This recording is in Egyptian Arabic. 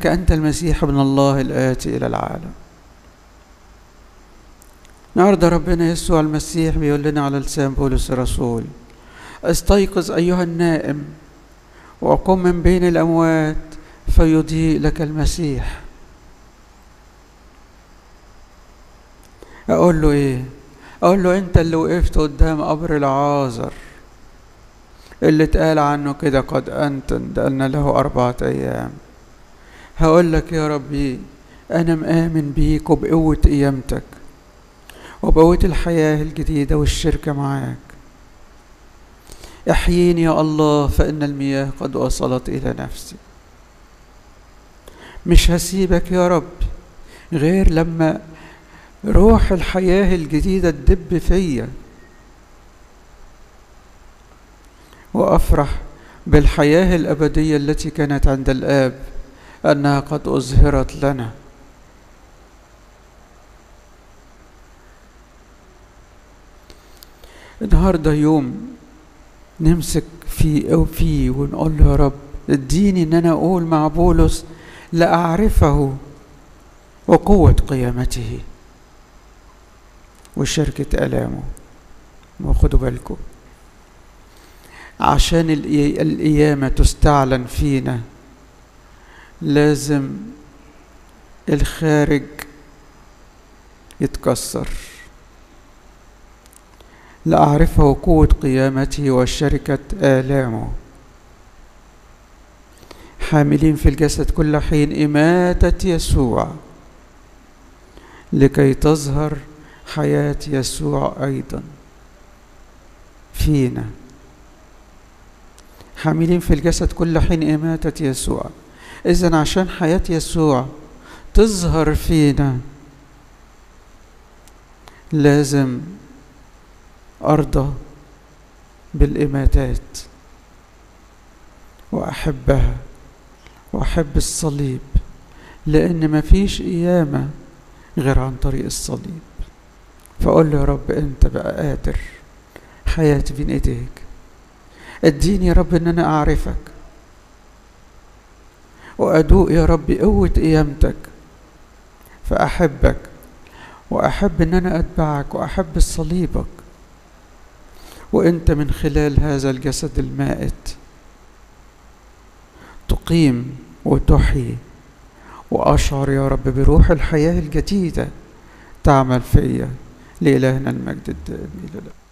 انك انت المسيح ابن الله الاتي الى العالم النهارده ربنا يسوع المسيح بيقول لنا على لسان بولس الرسول استيقظ ايها النائم وقم من بين الاموات فيضيء لك المسيح اقول له ايه اقول له انت اللي وقفت قدام قبر العازر اللي اتقال عنه كده قد انتن لان له اربعه ايام هقول لك يا ربي انا مآمن بيك وبقوه قيامتك وبقوه الحياه الجديده والشركه معاك احييني يا الله فان المياه قد وصلت الى نفسي مش هسيبك يا رب غير لما روح الحياة الجديدة تدب فيا وأفرح بالحياة الأبدية التي كانت عند الآب أنها قد أظهرت لنا النهارده يوم نمسك فيه أو فيه ونقول له يا رب اديني ان انا اقول مع بولس لاعرفه وقوه قيامته وشركه الامه وخدوا بالكم عشان القيامه تستعلن فينا لازم الخارج يتكسر لأعرفه قوة قيامته وشركة آلامه حاملين في الجسد كل حين إماتة يسوع لكي تظهر حياة يسوع أيضا فينا حاملين في الجسد كل حين إماتة يسوع إذا عشان حياة يسوع تظهر فينا لازم أرضى بالإماتات وأحبها وأحب الصليب لأن مفيش قيامة غير عن طريق الصليب فأقول له يا رب أنت بقى قادر حياتي بين إيديك اديني يا رب إن أنا أعرفك وأدوق يا رب قوة قيامتك فأحبك وأحب إن أنا أتبعك وأحب صليبك وأنت من خلال هذا الجسد المائت تقيم وتحيي وأشعر يا رب بروح الحياة الجديدة تعمل فيا لإلهنا المجد الدائم إلى الأبد